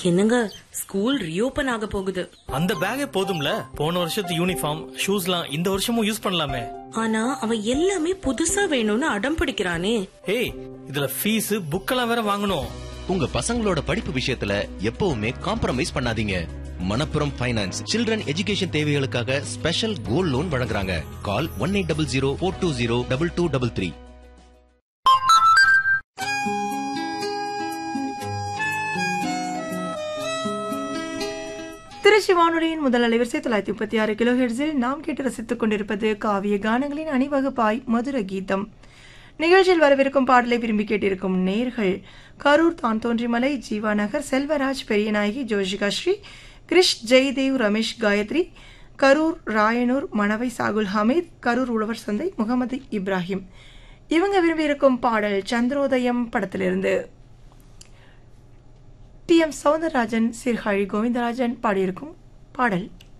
என்னங்க school reopen ஆக போகுது அந்த பேக்கே போதும்ல போன வருஷத்து யூனிஃபார்ம் ஷூஸ்லாம் இந்த வருஷமும் யூஸ் பண்ணலாமே ஆனா அவன் எல்லாமே புதுசா வேணும்னு அடம் பிடிக்கிறானே ஏய் இதுல ஃபீஸ் புக்கெல்லாம் வேற வாங்கணும் உங்க பசங்களோட படிப்பு விஷயத்துல எப்பவுமே காம்ப்ரமைஸ் பண்ணாதீங்க மணப்புரம் ஃபைனான்ஸ் சில்ட்ரன் எஜுகேஷன் தேவைகளுக்காக ஸ்பெஷல் கோல்ட் லோன் வழங்குறாங்க call one eight double zero four two zero double two double three Trichy வானொலியின் முதல் அலைவரிசை தொள்ளாயிரத்தி முப்பத்தி ஆறு கிலோ ஹெர்ஸில் நாம் கேட்டு ரசித்துக் கொண்டிருப்பது காவிய கானங்களின் அணிவகுப்பாய் மதுர கீதம் நிகழ்ச்சியில் வரவிருக்கும் பாடலை விரும்பி கேட்டிருக்கும் நேர்கள் கரூர் தான் தோன்றிமலை ஜீவா நகர் செல்வராஜ் பெரியநாயகி ஜோஷிகா ஸ்ரீ கிரிஷ் ஜெய்தேவ் ரமேஷ் காயத்ரி கரூர் ராயனூர் மணவை சாகுல் ஹமீத் கரூர் உழவர் சந்தை முகமது இப்ராஹிம் இவங்க விரும்பியிருக்கும் பாடல் சந்திரோதயம் படத்திலிருந்து டி எம் சவுந்தரராஜன் சீர்காழி கோவிந்தராஜன் பாடியிருக்கும் பாடல்